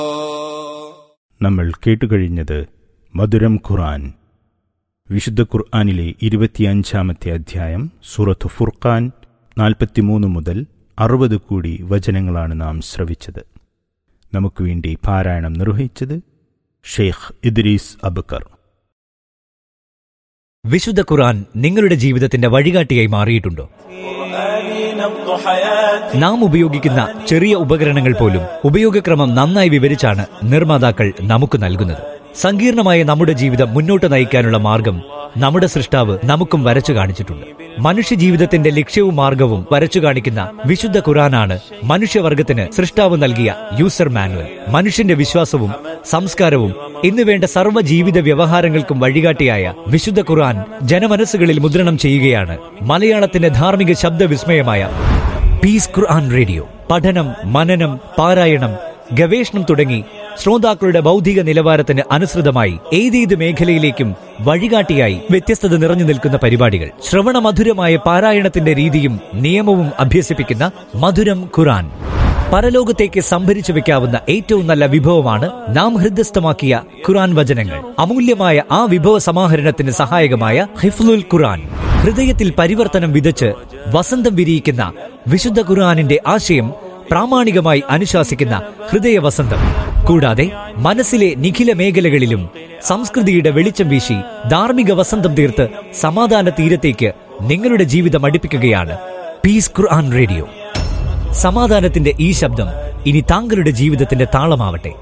നമ്മൾ കേട്ടുകഴിഞ്ഞത് മധുരം ഖുർആൻ വിശുദ്ധ ഖുർആനിലെ ഇരുപത്തിയഞ്ചാമത്തെ അധ്യായം സൂറത്ത് ഫുർഖാൻ നാൽപ്പത്തിമൂന്ന് മുതൽ അറുപത് കൂടി വചനങ്ങളാണ് നാം ശ്രവിച്ചത് നമുക്ക് വേണ്ടി പാരായണം നിർവഹിച്ചത് ഷെയ്ഖ് ഇദ്രീസ് അബക്കർ വിശുദ്ധ ഖുർആൻ നിങ്ങളുടെ ജീവിതത്തിന്റെ വഴികാട്ടിയായി മാറിയിട്ടുണ്ടോ നാം ഉപയോഗിക്കുന്ന ചെറിയ ഉപകരണങ്ങൾ പോലും ഉപയോഗക്രമം നന്നായി വിവരിച്ചാണ് നിർമ്മാതാക്കൾ നമുക്ക് നൽകുന്നത് സങ്കീർണമായ നമ്മുടെ ജീവിതം മുന്നോട്ട് നയിക്കാനുള്ള മാർഗം നമ്മുടെ സൃഷ്ടാവ് നമുക്കും വരച്ചു കാണിച്ചിട്ടുണ്ട് മനുഷ്യ ജീവിതത്തിന്റെ ലക്ഷ്യവും മാർഗവും വരച്ചു കാണിക്കുന്ന വിശുദ്ധ ഖുറാനാണ് മനുഷ്യവർഗത്തിന് സൃഷ്ടാവ് നൽകിയ യൂസർ മാനുവൽ മനുഷ്യന്റെ വിശ്വാസവും സംസ്കാരവും എന്നുവേണ്ട സർവ്വ ജീവിത വ്യവഹാരങ്ങൾക്കും വഴികാട്ടിയായ വിശുദ്ധ ഖുർആൻ ജനമനസ്സുകളിൽ മുദ്രണം ചെയ്യുകയാണ് മലയാളത്തിന്റെ ധാർമ്മിക ശബ്ദവിസ്മയമായ പീസ് ഖുർആൻ റേഡിയോ പഠനം മനനം പാരായണം ഗവേഷണം തുടങ്ങി ശ്രോതാക്കളുടെ ബൗദ്ധിക നിലവാരത്തിന് അനുസൃതമായി ഏതേത് മേഖലയിലേക്കും വഴികാട്ടിയായി വ്യത്യസ്തത നിറഞ്ഞു നിൽക്കുന്ന പരിപാടികൾ ശ്രവണമധുരമായ പാരായണത്തിന്റെ രീതിയും നിയമവും അഭ്യസിപ്പിക്കുന്ന മധുരം ഖുറാൻ പരലോകത്തേക്ക് സംഭരിച്ചു വെക്കാവുന്ന ഏറ്റവും നല്ല വിഭവമാണ് നാം ഹൃദയസ്ഥമാക്കിയ ഖുറാൻ വചനങ്ങൾ അമൂല്യമായ ആ വിഭവ സമാഹരണത്തിന് സഹായകമായ ഹിഫ്ലുൽ ഖുറാൻ ഹൃദയത്തിൽ പരിവർത്തനം വിതച്ച് വസന്തം വിരിയിക്കുന്ന വിശുദ്ധ ഖുർആാനിന്റെ ആശയം പ്രാമാണികമായി അനുശാസിക്കുന്ന ഹൃദയവസന്തം കൂടാതെ മനസ്സിലെ നിഖില മേഖലകളിലും സംസ്കൃതിയുടെ വെളിച്ചം വീശി ധാർമ്മിക വസന്തം തീർത്ത് സമാധാന തീരത്തേക്ക് നിങ്ങളുടെ ജീവിതം അടുപ്പിക്കുകയാണ് പീസ് ഖുർആൻ റേഡിയോ സമാധാനത്തിന്റെ ഈ ശബ്ദം ഇനി താങ്കളുടെ ജീവിതത്തിന്റെ താളമാവട്ടെ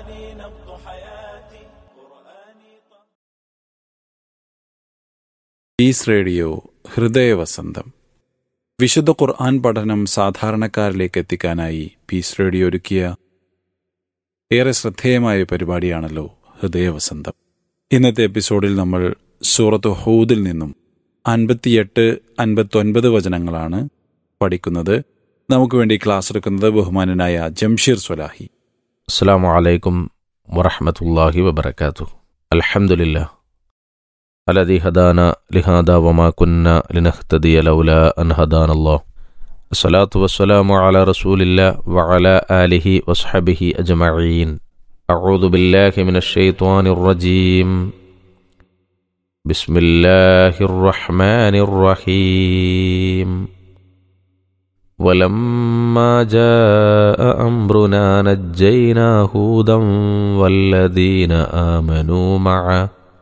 പീസ് റേഡിയോ ഹൃദയവസന്തം വിശുദ്ധ ഖുർആൻ പഠനം സാധാരണക്കാരിലേക്ക് എത്തിക്കാനായി പീസ് റേഡിയോ ഒരുക്കിയ ഏറെ ശ്രദ്ധേയമായ പരിപാടിയാണല്ലോ ഹൃദയവസന്തം ഇന്നത്തെ എപ്പിസോഡിൽ നമ്മൾ സൂറത്ത് ഹൂദിൽ നിന്നും അൻപത്തിയെട്ട് അൻപത്തൊൻപത് വചനങ്ങളാണ് പഠിക്കുന്നത് നമുക്ക് വേണ്ടി ക്ലാസ് എടുക്കുന്നത് ബഹുമാനനായ ജംഷീർ സ്വലാഹി السلام عليكم ورحمة الله وبركاته الحمد لله الذي هدانا لهذا وما كنا لنهتدي لولا أن هدانا الله الصلاة والسلام على رسول الله وعلى آله وصحبه أجمعين أعوذ بالله من الشيطان الرجيم بسم الله الرحمن الرحيم ولما جاء أمرنا نجينا هودا والذين آمنوا معه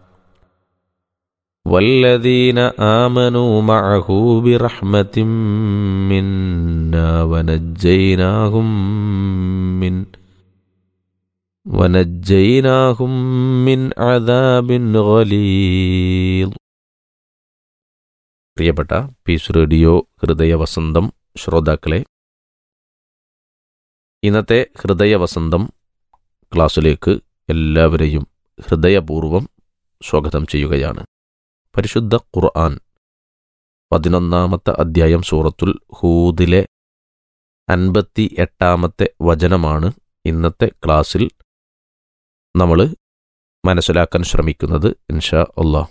والذين آمنوا معه برحمة منا ونجيناهم من ونجيناهم من عذاب غليظ പ്രിയപ്പെട്ട പീസ് റേഡിയോ ഹൃദയവസന്തം ശ്രോതാക്കളെ ഇന്നത്തെ ഹൃദയവസന്തം ക്ലാസ്സിലേക്ക് എല്ലാവരെയും ഹൃദയപൂർവ്വം സ്വാഗതം ചെയ്യുകയാണ് പരിശുദ്ധ ഖുർആൻ പതിനൊന്നാമത്തെ അധ്യായം സൂറത്തുൽ ഹൂദിലെ അൻപത്തി എട്ടാമത്തെ വചനമാണ് ഇന്നത്തെ ക്ലാസ്സിൽ നമ്മൾ മനസ്സിലാക്കാൻ ശ്രമിക്കുന്നത് ഇൻഷാ അള്ളാഹ്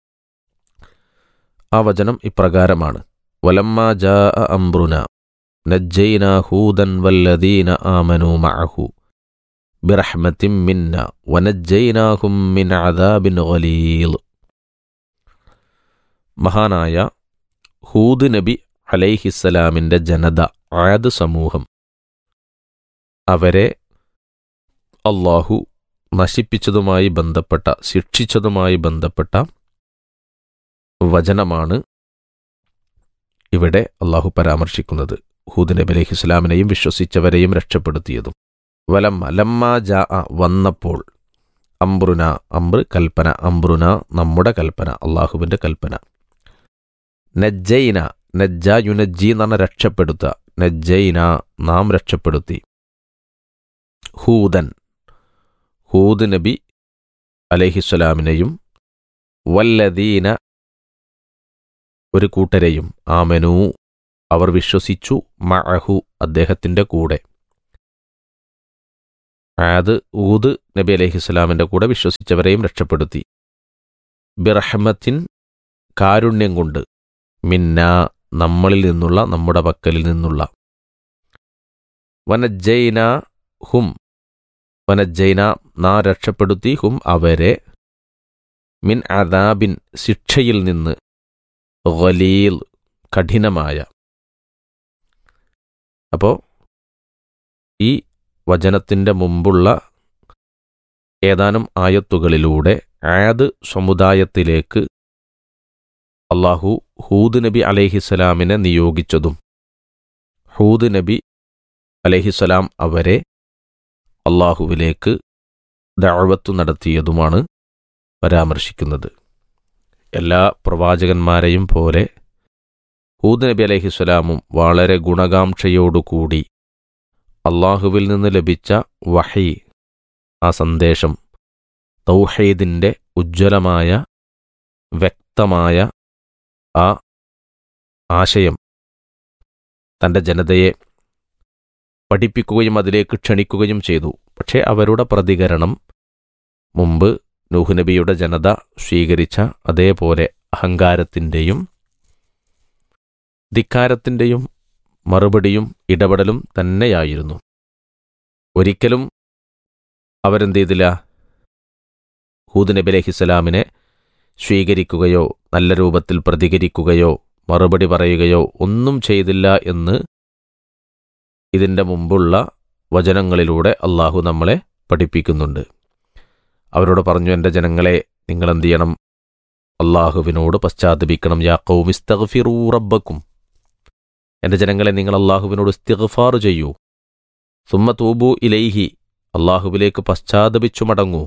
ആ വചനം ഇപ്രകാരമാണ് വലമ്മ ജാ അംബ്രുന നജ്ജൈന ഹൂദൻ വല്ലദീന ആമനു മഅഹു ബിറഹ്മത്തിൻ മിന്ന വനജ്ജൈനാഹും മിൻ അദാബിൻ ഗലീൽ മഹാനായ ഹൂദ് നബി അലൈഹിസ്സലാമിൻ്റെ ജനത ആദ് സമൂഹം അവരെ അള്ളാഹു നശിപ്പിച്ചതുമായി ബന്ധപ്പെട്ട ശിക്ഷിച്ചതുമായി ബന്ധപ്പെട്ട വചനമാണ് ഇവിടെ അള്ളാഹു പരാമർശിക്കുന്നത് ഹൂദ് നബി അലൈഹി ഇസ്ലാമിനെയും വിശ്വസിച്ചവരെയും രക്ഷപ്പെടുത്തിയതും വലമ്മ ലമ്മ ജാ വന്നപ്പോൾ അംബ്രുന അംബ്ര് കൽപ്പന അംബ്രുന നമ്മുടെ കൽപ്പന അള്ളാഹുവിൻ്റെ കൽപ്പന നജ്ജൈന നജ്ജ യുനജ്ജി എന്ന് പറഞ്ഞ രക്ഷപ്പെടുത്തുക നജ്ജൈന നാം രക്ഷപ്പെടുത്തി ഹൂദൻ ഹൂദ് നബി അലഹിസ്വലാമിനെയും വല്ലദീന ഒരു കൂട്ടരെയും ആമനു അവർ വിശ്വസിച്ചു മഅഹു അദ്ദേഹത്തിൻ്റെ കൂടെ ആദ് ഊദ് നബി അലഹിസ്സലാമിൻ്റെ കൂടെ വിശ്വസിച്ചവരെയും രക്ഷപ്പെടുത്തി ബിറഹ്മത്തിൻ കാരുണ്യം കൊണ്ട് മിന്ന നമ്മളിൽ നിന്നുള്ള നമ്മുടെ പക്കലിൽ നിന്നുള്ള വനജൈന ഹും വനജൈന നാ രക്ഷപ്പെടുത്തി ഹും അവരെ മിൻ അദാബിൻ ശിക്ഷയിൽ നിന്ന് ഗലീൽ കഠിനമായ അപ്പോൾ ഈ വചനത്തിൻ്റെ മുമ്പുള്ള ഏതാനും ആയത്തുകളിലൂടെ ആദ് സമുദായത്തിലേക്ക് അള്ളാഹു ഹൂദ് നബി അലൈഹിസ്സലാമിനെ നിയോഗിച്ചതും ഹൂദ് നബി അലൈഹിസ്സലാം അവരെ അള്ളാഹുവിലേക്ക് ദഅവത്തു നടത്തിയതുമാണ് പരാമർശിക്കുന്നത് എല്ലാ പ്രവാചകന്മാരെയും പോലെ ഹൂദ് നബി അലൈഹിസ്സലാമും വളരെ ഗുണകാംക്ഷയോടുകൂടി അള്ളാഹുവിൽ നിന്ന് ലഭിച്ച വഹി ആ സന്ദേശം തൗഹീദിൻ്റെ ഉജ്ജ്വലമായ വ്യക്തമായ ആ ആശയം തൻ്റെ ജനതയെ പഠിപ്പിക്കുകയും അതിലേക്ക് ക്ഷണിക്കുകയും ചെയ്തു പക്ഷേ അവരുടെ പ്രതികരണം മുമ്പ് നൂഹ് നബിയുടെ ജനത സ്വീകരിച്ച അതേപോലെ അഹങ്കാരത്തിൻ്റെയും ധിക്കാരത്തിൻ്റെയും മറുപടിയും ഇടപെടലും തന്നെയായിരുന്നു ഒരിക്കലും അവരെന്ത് ചെയ്തില്ല ഹൂദ് നബി അലഹിസ്സലാമിനെ സ്വീകരിക്കുകയോ നല്ല രൂപത്തിൽ പ്രതികരിക്കുകയോ മറുപടി പറയുകയോ ഒന്നും ചെയ്തില്ല എന്ന് ഇതിൻ്റെ മുമ്പുള്ള വചനങ്ങളിലൂടെ അള്ളാഹു നമ്മളെ പഠിപ്പിക്കുന്നുണ്ട് അവരോട് പറഞ്ഞു എൻ്റെ ജനങ്ങളെ നിങ്ങൾ എന്ത് ചെയ്യണം അള്ളാഹുവിനോട് പശ്ചാത്തപിക്കണം യാ കൗമിസ്തഗ്ഫിറൂ റബ്ബക്കും എൻ്റെ ജനങ്ങളെ നിങ്ങൾ അള്ളാഹുവിനോട് ഇസ്തിഗ്ഫാർ ചെയ്യൂ സുമ്മ തൂബു ഇലൈഹി അള്ളാഹുവിലേക്ക് പശ്ചാത്തപിച്ചു മടങ്ങൂ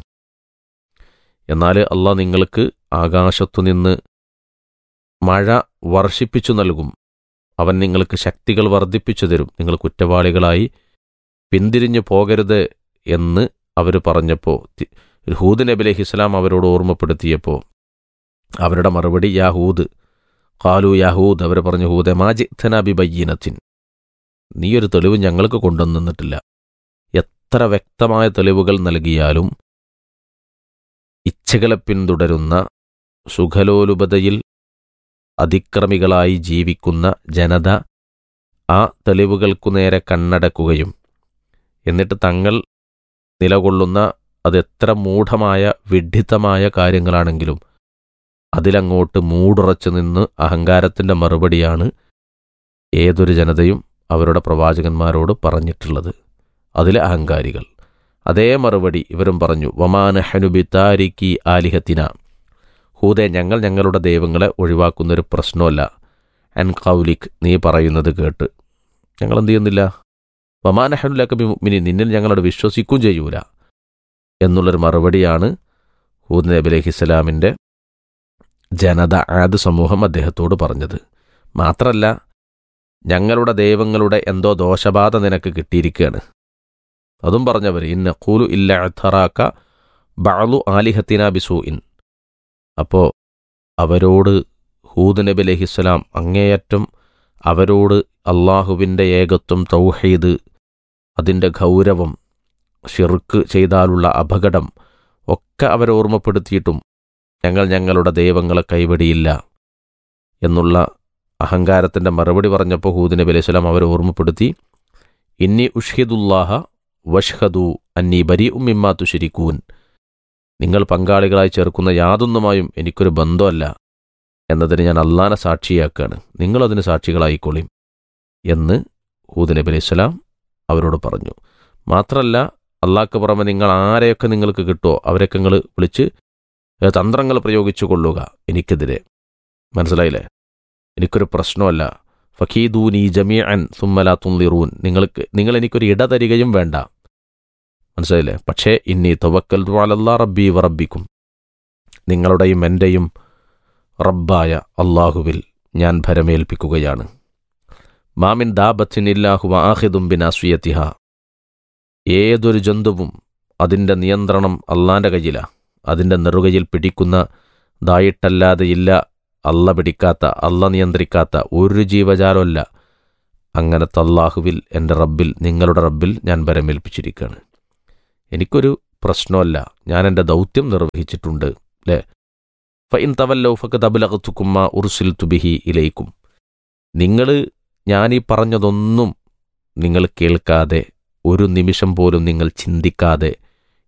എന്നാൽ അള്ളാഹ് നിങ്ങൾക്ക് ആകാശത്തുനിന്ന് മഴ വർഷിപ്പിച്ചു നൽകും അവൻ നിങ്ങൾക്ക് ശക്തികൾ വർദ്ധിപ്പിച്ചു തരും നിങ്ങൾ കുറ്റവാളികളായി പിന്തിരിഞ്ഞു പോകരുത് എന്ന് അവർ പറഞ്ഞപ്പോൾ ഹൂദ് നബി അലൈഹി ഇസ്ലാം അവരോട് ഓർമ്മപ്പെടുത്തിയപ്പോൾ അവരുടെ മറുപടി യാഹൂദ് കാലു യാഹൂദ് അവർ പറഞ്ഞു ഹൂദ് മാജിത്തന ബിബയ്യനത്തിൻ നീയൊരു തെളിവ് ഞങ്ങൾക്ക് കൊണ്ടുവന്നിട്ടില്ല എത്ര വ്യക്തമായ തെളിവുകൾ നൽകിയാലും ഇച്ഛകളെ പിന്തുടരുന്ന സുഖലോലുപതയിൽ അതിക്രമികളായി ജീവിക്കുന്ന ജനത ആ തെളിവുകൾക്കു നേരെ കണ്ണടക്കുകയും എന്നിട്ട് തങ്ങൾ നിലകൊള്ളുന്ന അതെത്ര മൂഢമായ വിഡ്ഢിത്തമായ കാര്യങ്ങളാണെങ്കിലും അതിലങ്ങോട്ട് മൂടുറച്ചു നിന്ന് അഹങ്കാരത്തിൻ്റെ മറുപടിയാണ് ഏതൊരു ജനതയും അവരുടെ പ്രവാചകന്മാരോട് പറഞ്ഞിട്ടുള്ളത് അതിലെ അഹങ്കാരികൾ അതേ മറുപടി ഇവരും പറഞ്ഞു വമാന ഹനുബി താരിക്കി ആലിഹത്തിന ഹൂദെ ഞങ്ങൾ ഞങ്ങളുടെ ദൈവങ്ങളെ ഒഴിവാക്കുന്നൊരു പ്രശ്നമല്ല അൻ കൗലിക് നീ പറയുന്നത് കേട്ട് ഞങ്ങൾ എന്ത് ചെയ്യുന്നില്ല വമാനഹനുലക്ക മിനി നിന്നിൽ ഞങ്ങളോട് വിശ്വസിക്കുകയും ചെയ്യൂല എന്നുള്ളൊരു മറുപടിയാണ് ഹൂദ് നബി അലൈഹി ഇസ്ലാമിൻ്റെ ജനത ആദ് സമൂഹം അദ്ദേഹത്തോട് പറഞ്ഞത് മാത്രല്ല ഞങ്ങളുടെ ദൈവങ്ങളുടെ എന്തോ ദോഷബാധ നിനക്ക് കിട്ടിയിരിക്കുകയാണ് അതും പറഞ്ഞവർ ഇന്ന കൂലു ഇല്ല അഥറാക്ക ബാലു ആലിഹത്തിന ബിസൂഇൻ അപ്പോൾ അവരോട് ഹൂദ് നബി അലഹിസ്സലാം അങ്ങേയറ്റം അവരോട് അള്ളാഹുവിൻ്റെ ഏകത്വം തൗഹീദ് അതിൻ്റെ ഗൗരവം ഷിർക്ക് ചെയ്താലുള്ള അപകടം ഒക്കെ അവരെ ഓർമ്മപ്പെടുത്തിയിട്ടും ഞങ്ങൾ ഞങ്ങളുടെ ദൈവങ്ങളെ കൈവടിയില്ല എന്നുള്ള അഹങ്കാരത്തിൻ്റെ മറുപടി പറഞ്ഞപ്പോൾ ഹൂദ് നബി അലൈഹി സ്വലാം അവരെ ഓർമ്മപ്പെടുത്തി ഇന്നി ഉഷ്ഹിദുല്ലാഹ വഷ്ഹദു അന്നി ബരി ഉമ്മിമാത്തു ശരിക്കൂൻ നിങ്ങൾ പങ്കാളികളായി ചേർക്കുന്ന യാതൊന്നുമായും എനിക്കൊരു ബന്ധമല്ല എന്നതിന് ഞാൻ അള്ളാനെ സാക്ഷിയാക്കുകയാണ് നിങ്ങളതിന് സാക്ഷികളായിക്കോളിയും എന്ന് ഹൂദ് നബി അലൈഹി സ്വലാം അവരോട് പറഞ്ഞു മാത്രമല്ല അള്ളാഹ്ക്ക് പുറമെ നിങ്ങൾ ആരെയൊക്കെ നിങ്ങൾക്ക് കിട്ടുമോ അവരൊക്കെ നിങ്ങൾ വിളിച്ച് തന്ത്രങ്ങൾ പ്രയോഗിച്ചു കൊള്ളുക എനിക്കെതിരെ മനസ്സിലായില്ലേ എനിക്കൊരു പ്രശ്നമല്ല ഫഖീദൂനി ജമീഅൻ സുമ്മല തുന്തിറൂൻ നിങ്ങൾക്ക് നിങ്ങൾ എനിക്കൊരു ഇട തരികയും വേണ്ട മനസ്സിലായില്ലേ പക്ഷേ ഇന്നി തവക്കൽ അലല്ലാ റബ്ബി വറബിക്കും നിങ്ങളുടെയും എൻ്റെയും റബ്ബായ അള്ളാഹുവിൽ ഞാൻ ഭരമേൽപ്പിക്കുകയാണ് മാമിൻ ദാബത്തിൻ ഇല്ലാഹു ആഹിദും ബിൻ അസ്വിയത്തിഹ ഏതൊരു ജന്തുവും അതിൻ്റെ നിയന്ത്രണം അള്ളാൻ്റെ കയ്യിലാ അതിൻ്റെ നെറുകയിൽ പിടിക്കുന്ന ദായിട്ടല്ലാതെ ഇല്ല അല്ല പിടിക്കാത്ത അല്ല നിയന്ത്രിക്കാത്ത ഒരു ജീവജാലമല്ല അങ്ങനത്തെ അള്ളാഹുവിൽ എൻ്റെ റബ്ബിൽ നിങ്ങളുടെ റബ്ബിൽ ഞാൻ ഭരമേൽപ്പിച്ചിരിക്കുകയാണ് എനിക്കൊരു പ്രശ്നമല്ല ഞാൻ എൻ്റെ ദൗത്യം നിർവഹിച്ചിട്ടുണ്ട് അല്ലേ ഫൈൻ തവല്ലോ ഫക്ക് തബലകത്തുക്കുമ്മ ഉർസിൽ തുബിഹി ഇലയിക്കും നിങ്ങൾ ഞാനീ പറഞ്ഞതൊന്നും നിങ്ങൾ കേൾക്കാതെ ഒരു നിമിഷം പോലും നിങ്ങൾ ചിന്തിക്കാതെ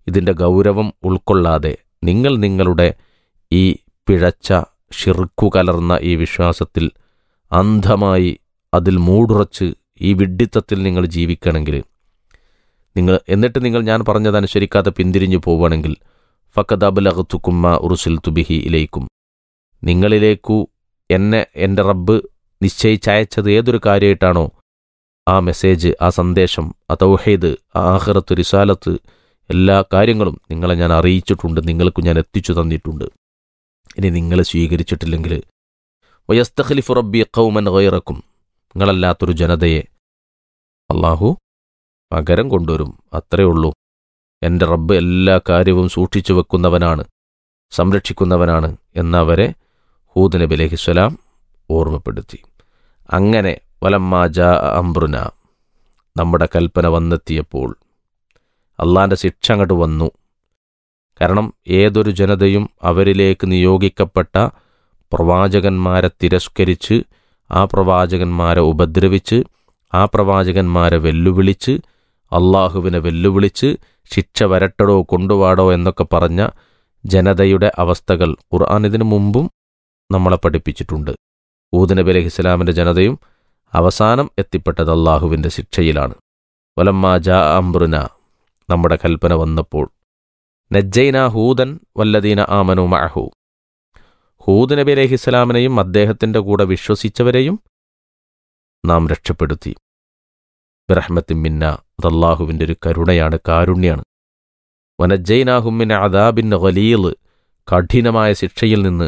ഇതിൻ്റെ ഗൗരവം ഉൾക്കൊള്ളാതെ നിങ്ങൾ നിങ്ങളുടെ ഈ പിഴച്ച ഷിർക്കു കലർന്ന ഈ വിശ്വാസത്തിൽ അന്ധമായി അതിൽ മൂടുറച്ച് ഈ വിഡ്ഢിത്തത്തിൽ നിങ്ങൾ ജീവിക്കണമെങ്കിൽ നിങ്ങൾ എന്നിട്ട് നിങ്ങൾ ഞാൻ പറഞ്ഞതനുസരിക്കാതെ പിന്തിരിഞ്ഞു പോവുകയാണെങ്കിൽ ഫക്കദബലഹത്തുക്കുമ്മ ഉറുസിൽ തുബിഹി ഇലേക്കും നിങ്ങളിലേക്കു എന്നെ എൻ്റെ റബ്ബ് നിശ്ചയിച്ചയച്ചത് ഏതൊരു കാര്യമായിട്ടാണോ ആ മെസ്സേജ് ആ സന്ദേശം ആ തൗഹീദ് ആ ആഹ്റത്ത് റിസാലത്ത് എല്ലാ കാര്യങ്ങളും നിങ്ങളെ ഞാൻ അറിയിച്ചിട്ടുണ്ട് നിങ്ങൾക്ക് ഞാൻ എത്തിച്ചു തന്നിട്ടുണ്ട് ഇനി നിങ്ങൾ സ്വീകരിച്ചിട്ടില്ലെങ്കിൽ വയസ്തഖലിഫു റബ്ബി ഖൗമൻ ഗൈറക്കും നിങ്ങളല്ലാത്തൊരു ജനതയെ അള്ളാഹു പകരം കൊണ്ടുവരും അത്രേ ഉള്ളൂ എൻ്റെ റബ്ബ് എല്ലാ കാര്യവും സൂക്ഷിച്ചു വെക്കുന്നവനാണ് സംരക്ഷിക്കുന്നവനാണ് എന്നവരെ ഹൂദ് നബി അലഹിസ്വലാം ഓർമ്മപ്പെടുത്തി അങ്ങനെ വലമ്മാ ജാ അംബ്രുന നമ്മുടെ കൽപ്പന വന്നെത്തിയപ്പോൾ അള്ളാൻ്റെ ശിക്ഷ അങ്ങോട്ട് വന്നു കാരണം ഏതൊരു ജനതയും അവരിലേക്ക് നിയോഗിക്കപ്പെട്ട പ്രവാചകന്മാരെ തിരസ്കരിച്ച് ആ പ്രവാചകന്മാരെ ഉപദ്രവിച്ച് ആ പ്രവാചകന്മാരെ വെല്ലുവിളിച്ച് അള്ളാഹുവിനെ വെല്ലുവിളിച്ച് ശിക്ഷ വരട്ടടോ കൊണ്ടുവാടോ എന്നൊക്കെ പറഞ്ഞ ജനതയുടെ അവസ്ഥകൾ ഖുർആൻ ഇതിനു മുമ്പും നമ്മളെ പഠിപ്പിച്ചിട്ടുണ്ട് ഊദ് നബി അലൈഹി ഇസ്ലാമിൻ്റെ ജനതയും അവസാനം എത്തിപ്പെട്ടത് അള്ളാഹുവിൻ്റെ ശിക്ഷയിലാണ് വലമ്മാ ജാ അംബ്രുന നമ്മുടെ കൽപ്പന വന്നപ്പോൾ നജ്ജൈന ഹൂദൻ വല്ലദീന ആമനു മഅഹു ഹൂദ് നബി അലൈഹി ഇസ്ലാമിനെയും അദ്ദേഹത്തിൻ്റെ കൂടെ വിശ്വസിച്ചവരെയും നാം രക്ഷപ്പെടുത്തി ബിറഹ്മത്തിൻ മിന്ന അത് അള്ളാഹുവിൻ്റെ ഒരു കരുണയാണ് കാരുണ്യാണ് വനജൈനാഹുമിൻ അദാബിൻ ഖലീൽ കഠിനമായ ശിക്ഷയിൽ നിന്ന്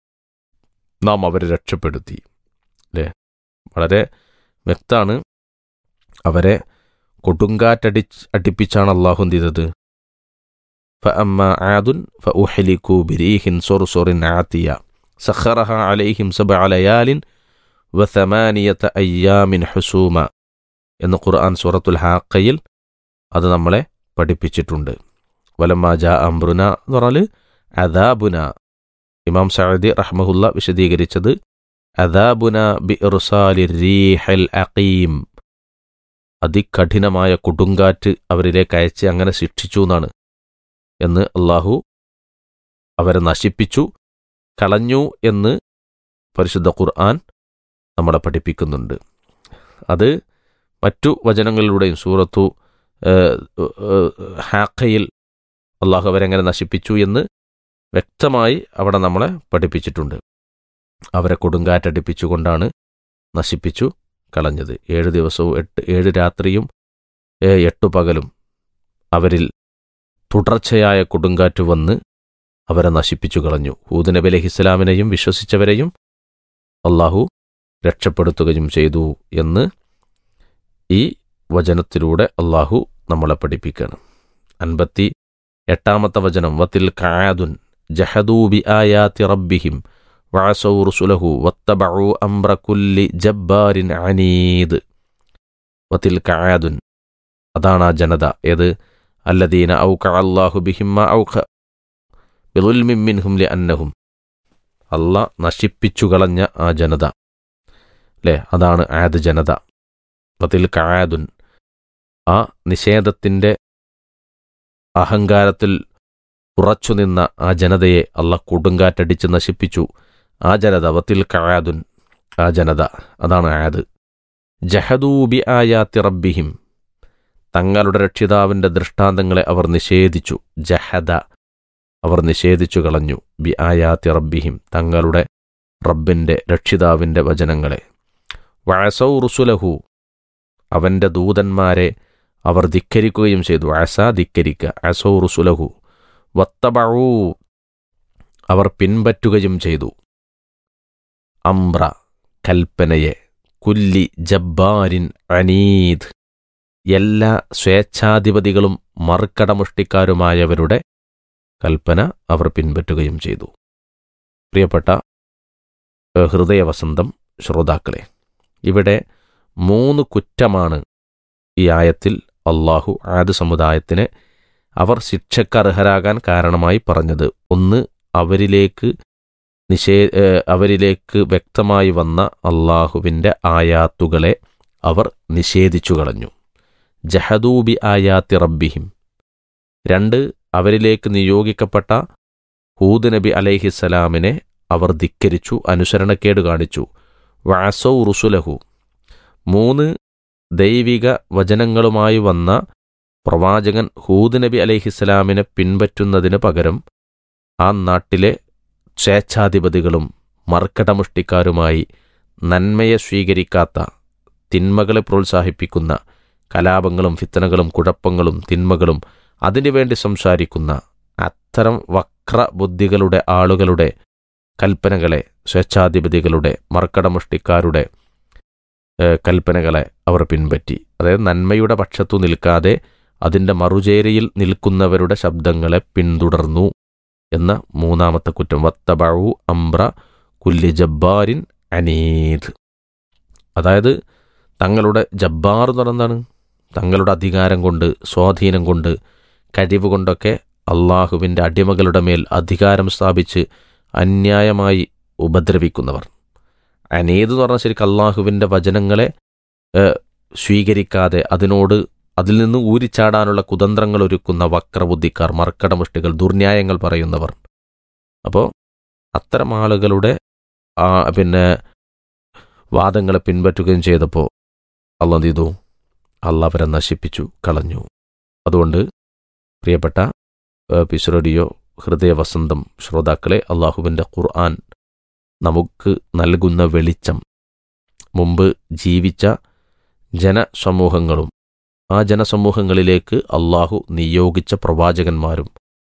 നാം അവരെ രക്ഷപ്പെടുത്തി അല്ലേ വളരെ വ്യക്താണ് അവരെ കൊടുങ്കാറ്റടി അടിപ്പിച്ചാണ് അള്ളാഹു എന്ത് ചെയ്തത് فأما عاد فأحلكوا بريح صرصر عاتية سخرها عليهم سبع ليال وثمانية أيام حسوما എന്ന് ഖുർആൻ സൂറത്തുൽ ഹാക്കയിൽ അത് നമ്മളെ പഠിപ്പിച്ചിട്ടുണ്ട് വലമ്മ ജാ അംബ്രുന എന്ന് പറഞ്ഞാൽ അദാബുന ഇമാം സഅദി റഹ്മഹുല്ല വിശദീകരിച്ചത് അദാബുന ബി ഇർസാലി റീഹൽ അഖീം അതികഠിനമായ കൊടുങ്കാറ്റ് അവരിലേക്ക് അയച്ച് അങ്ങനെ ശിക്ഷിച്ചു എന്നാണ് എന്ന് അള്ളാഹു അവരെ നശിപ്പിച്ചു കളഞ്ഞു എന്ന് പരിശുദ്ധ ഖുർആൻ നമ്മളെ പഠിപ്പിക്കുന്നുണ്ട് അത് മറ്റു വചനങ്ങളിലൂടെയും സൂറത്തു ഹാക്കയിൽ അള്ളാഹു അവരെങ്ങനെ നശിപ്പിച്ചു എന്ന് വ്യക്തമായി അവിടെ നമ്മളെ പഠിപ്പിച്ചിട്ടുണ്ട് അവരെ കൊടുങ്കാറ്റടിപ്പിച്ചുകൊണ്ടാണ് നശിപ്പിച്ചു കളഞ്ഞത് ഏഴ് ദിവസവും എട്ട് ഏഴ് രാത്രിയും എട്ടു പകലും അവരിൽ തുടർച്ചയായ കൊടുങ്കാറ്റ് വന്ന് അവരെ നശിപ്പിച്ചു കളഞ്ഞു ഹൂദ് നബി അലഹി ഇസ്ലാമിനെയും വിശ്വസിച്ചവരെയും അള്ളാഹു രക്ഷപ്പെടുത്തുകയും ചെയ്തു എന്ന് ഈ വചനത്തിലൂടെ അള്ളാഹു നമ്മളെ പഠിപ്പിക്കുകയാണ് അൻപത്തി എട്ടാമത്തെ വചനം വത്തിൽ കായാദുൻ ജഹദൂബി ആയാത്തി റബ്ബിഹിം വഅസൗ റുസുലഹു വത്തബഉ അംറ കുല്ലി ജബ്ബാരിൻ അനീദ് വത്തിൽ കായാദുൻ അതാണ് ആ ജനത ഏത് അല്ലദീന ഔക അല്ലാഹു ബിഹിമ്മ ഔഖ ബിദുൽമിൻ മിൻഹും ലിഅന്നഹും അല്ല നശിപ്പിച്ചു കളഞ്ഞ ആ ജനത അല്ലേ അതാണ് ആദ് ജനത വത്തിൽ കായാദുൻ ആ നിഷേധത്തിൻ്റെ അഹങ്കാരത്തിൽ ഉറച്ചുനിന്ന ആ ജനതയെ അല്ല കൊടുങ്കാറ്റടിച്ച് നശിപ്പിച്ചു ആ ജനത വത്തിൽ കായാദുൻ ആ ജനത അതാണ് ആദ് ജഹദൂബി ആയാത്തി റബ്ബിഹിം തങ്ങളുടെ രക്ഷിതാവിൻ്റെ ദൃഷ്ടാന്തങ്ങളെ അവർ നിഷേധിച്ചു ജഹദ അവർ നിഷേധിച്ചു കളഞ്ഞു ബി ആയാത്തി റബ്ബിഹിം തങ്ങളുടെ റബ്ബിൻ്റെ രക്ഷിതാവിൻ്റെ വചനങ്ങളെ വഴസൗ റുസുലഹു അവൻ്റെ ദൂതന്മാരെ അവർ ധിക്കരിക്കുകയും ചെയ്തു അസ ധിക്കരിക്കുക അസൗ റുസുലഹു വത്തബഴൂ അവർ പിൻപറ്റുകയും ചെയ്തു അംബ്ര കൽപ്പനയെ കുല്ലി ജബ്ബാരിൻ അനീദ് എല്ലാ സ്വേച്ഛാധിപതികളും മറുക്കടമുഷ്ടിക്കാരുമായവരുടെ കൽപ്പന അവർ പിൻപറ്റുകയും ചെയ്തു പ്രിയപ്പെട്ട ഹൃദയവസന്തം ശ്രോതാക്കളെ ഇവിടെ മൂന്ന് കുറ്റമാണ് ഈ ആയത്തിൽ അള്ളാഹു ആദ് സമുദായത്തിന് അവർ ശിക്ഷക്കർഹരാകാൻ കാരണമായി പറഞ്ഞത് ഒന്ന് അവരിലേക്ക് നിഷേ അവരിലേക്ക് വ്യക്തമായി വന്ന അള്ളാഹുവിൻ്റെ ആയാത്തുകളെ അവർ നിഷേധിച്ചു കളഞ്ഞു ജഹദൂബി ആയാത്തി റബ്ബിഹിം രണ്ട് അവരിലേക്ക് നിയോഗിക്കപ്പെട്ട ഹൂദ് നബി അലൈഹിസ്സലാമിനെ അവർ ധിക്കരിച്ചു അനുസരണക്കേട് കാണിച്ചു വാസൗ റുസുലഹു മൂന്ന് ദൈവിക വചനങ്ങളുമായി വന്ന പ്രവാചകൻ ഹൂദ് നബി അലൈഹിസ്സലാമിനെ പിൻപറ്റുന്നതിന് പകരം ആ നാട്ടിലെ സ്വേച്ഛാധിപതികളും മർക്കടമുഷ്ടിക്കാരുമായി നന്മയെ സ്വീകരിക്കാത്ത തിന്മകളെ പ്രോത്സാഹിപ്പിക്കുന്ന കലാപങ്ങളും ഫിത്തനകളും കുഴപ്പങ്ങളും തിന്മകളും അതിനുവേണ്ടി സംസാരിക്കുന്ന അത്തരം വക്രബുദ്ധികളുടെ ആളുകളുടെ കൽപ്പനകളെ സ്വേച്ഛാധിപതികളുടെ മർക്കടമുഷ്ടിക്കാരുടെ ഏഹ്, കൽപ്പനകളെ അവർ പിൻപറ്റി അതായത് നന്മയുടെ പക്ഷത്തു നിൽക്കാതെ അതിൻ്റെ മറുചേരിയിൽ നിൽക്കുന്നവരുടെ ശബ്ദങ്ങളെ പിന്തുടർന്നു എന്ന മൂന്നാമത്തെ കുറ്റം വത്തബഴു അംബ്ര കുല്ലി ജബ്ബാരിൻ അനീദ് അതായത് തങ്ങളുടെ ജബ്ബാർ എന്ന് പറഞ്ഞാൽ എന്താണ് തങ്ങളുടെ അധികാരം കൊണ്ട് സ്വാധീനം കൊണ്ട് കഴിവ് കൊണ്ടൊക്കെ അള്ളാഹുവിൻ്റെ അടിമകളുടെ മേൽ അധികാരം സ്ഥാപിച്ച് അന്യായമായി ഉപദ്രവിക്കുന്നവർ അനേത് എന്ന് പറഞ്ഞാൽ ശരിക്കും അള്ളാഹുവിൻ്റെ വചനങ്ങളെ ഏഹ്, സ്വീകരിക്കാതെ അതിനോട് അതിൽ നിന്ന് ഊരിച്ചാടാനുള്ള കുതന്ത്രങ്ങൾ ഒരുക്കുന്ന വക്രബുദ്ധിക്കാർ മർക്കടമുഷ്ടികൾ ദുർന്യായങ്ങൾ പറയുന്നവർ അപ്പോൾ അത്തരം ആളുകളുടെ ആ, പിന്നെ വാദങ്ങളെ പിൻപറ്റുകയും ചെയ്തപ്പോൾ അള്ള എന്ത് ചെയ്തു അള്ള അവരെ നശിപ്പിച്ചു കളഞ്ഞു അതുകൊണ്ട് പ്രിയപ്പെട്ട പിസുറഡിയോ ഹൃദയവസന്തം ശ്രോതാക്കളെ അള്ളാഹുവിൻ്റെ ഖുർആൻ നമുക്ക് നൽകുന്ന വെളിച്ചം മുമ്പ് ജീവിച്ച ജനസമൂഹങ്ങളും ആ ജനസമൂഹങ്ങളിലേക്ക് അള്ളാഹു നിയോഗിച്ച പ്രവാചകന്മാരും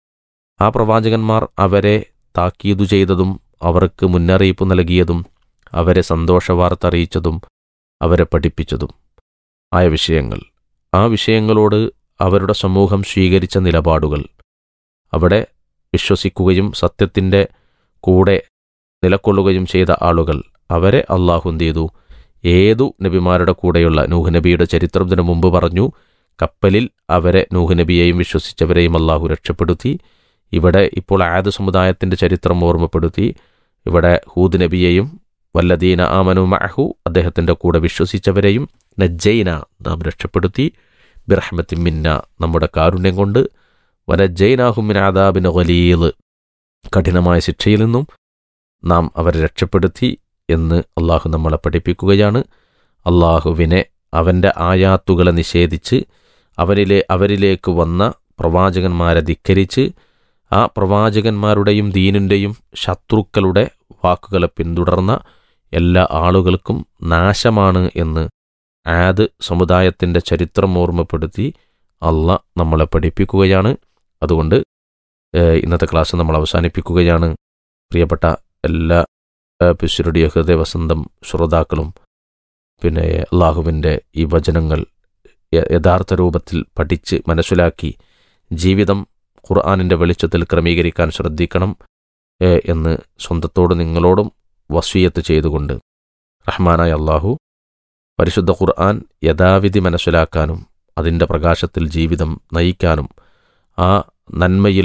ആ പ്രവാചകന്മാർ അവരെ താക്കീതു ചെയ്തതും അവർക്ക് മുന്നറിയിപ്പ് നൽകിയതും അവരെ സന്തോഷവാർത്ത അറിയിച്ചതും അവരെ പഠിപ്പിച്ചതും ആയ വിഷയങ്ങൾ ആ വിഷയങ്ങളോട് അവരുടെ സമൂഹം സ്വീകരിച്ച നിലപാടുകൾ അവിടെ വിശ്വസിക്കുകയും സത്യത്തിൻ്റെ കൂടെ നിലകൊള്ളുകയും ചെയ്ത ആളുകൾ അവരെ അള്ളാഹു എന്ത് ചെയ്തു ഏതു നബിമാരുടെ കൂടെയുള്ള നൂഹ് നബിയുടെ ചരിത്രത്തിന് മുമ്പ് പറഞ്ഞു കപ്പലിൽ അവരെ നൂഹ് നബിയെയും വിശ്വസിച്ചവരെയും അള്ളാഹു രക്ഷപ്പെടുത്തി ഇവിടെ ഇപ്പോൾ ആദ് സമുദായത്തിൻ്റെ ചരിത്രം ഓർമ്മപ്പെടുത്തി ഇവിടെ ഹൂദ് നബിയെയും വല്ലദീന ആമനു മഅഹു അദ്ദേഹത്തിൻ്റെ കൂടെ വിശ്വസിച്ചവരെയും നജ്ജൈന നാം രക്ഷപ്പെടുത്തി ബിറഹ്മത്തി മിന്ന നമ്മുടെ കാരുണ്യം കൊണ്ട് വനജൈനാഹുമിൻ ആദാബിൻ ഖലീൽ കഠിനമായ ശിക്ഷയിൽ നിന്നും നാം അവരെ രക്ഷപ്പെടുത്തി എന്ന് അള്ളാഹു നമ്മളെ പഠിപ്പിക്കുകയാണ് അള്ളാഹുവിനെ അവൻ്റെ ആയാത്തുകളെ നിഷേധിച്ച് അവരിലെ അവരിലേക്ക് വന്ന പ്രവാചകന്മാരെ ധിക്കരിച്ച് ആ പ്രവാചകന്മാരുടെയും ദീനിൻ്റെയും ശത്രുക്കളുടെ വാക്കുകളെ പിന്തുടർന്ന എല്ലാ ആളുകൾക്കും നാശമാണ് എന്ന് ആദ് സമുദായത്തിൻ്റെ ചരിത്രം ഓർമ്മപ്പെടുത്തി അള്ള നമ്മളെ പഠിപ്പിക്കുകയാണ് അതുകൊണ്ട് ഏഹ്, ഇന്നത്തെ ക്ലാസ് നമ്മൾ അവസാനിപ്പിക്കുകയാണ് പ്രിയപ്പെട്ട എല്ലാ പിശുരുടിയ ഹൃദയവസന്തം ശ്രോതാക്കളും പിന്നെ അള്ളാഹുവിൻ്റെ ഈ വചനങ്ങൾ യ- യഥാർത്ഥ രൂപത്തിൽ പഠിച്ച് മനസ്സിലാക്കി ജീവിതം ഖുർആാനിൻ്റെ വെളിച്ചത്തിൽ ക്രമീകരിക്കാൻ ശ്രദ്ധിക്കണം ഏഹ്, എന്ന് സ്വന്തത്തോട് നിങ്ങളോടും വസീയത്ത് ചെയ്തുകൊണ്ട് റഹ്മാനായ അള്ളാഹു പരിശുദ്ധ ഖുർആൻ യഥാവിധി മനസ്സിലാക്കാനും അതിൻ്റെ പ്രകാശത്തിൽ ജീവിതം നയിക്കാനും ആ നന്മയിൽ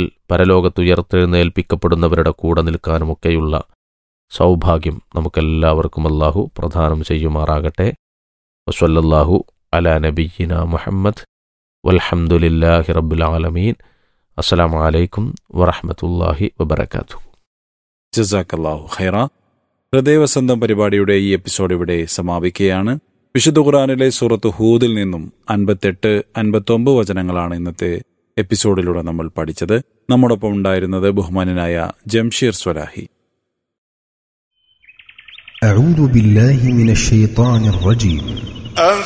പരലോകത്തുയർത്തെഴുന്നേൽപ്പിക്കപ്പെടുന്നവരുടെ കൂടെ നിൽക്കാനുമൊക്കെയുള്ള സൗഭാഗ്യം നമുക്കെല്ലാവർക്കും അല്ലാഹു പ്രദാനം ചെയ്യുമാറാകട്ടെ വസ്വല്ലല്ലാഹു അലാ നബിയിന മുഹമ്മദ് വൽഹംദുലില്ലാഹി റബ്ബുൽ ആലമീൻ അസ്സലാമു അലൈക്കും വറഹ്മത്തുള്ളാഹി വബറകാതുഹു ജസാക്കല്ലാഹു ഖൈറ ഹൃദയവസന്തം പരിപാടിയുടെ ഈ എപ്പിസോഡ് ഇവിടെ സമാപിക്കുകയാണ് വിശുദ്ധ ഖുറാനിലെ സൂറത്ത് ഹൂദിൽ നിന്നും അൻപത്തെട്ട് അൻപത്തൊമ്പത് വചനങ്ങളാണ് ഇന്നത്തെ എപ്പിസോഡിലൂടെ നമ്മൾ പഠിച്ചത് നമ്മോടൊപ്പം ഉണ്ടായിരുന്നത് ബഹുമാനനായ ജംഷീർ സ്വലാഹി أعوذ بالله من الشيطان الرجيم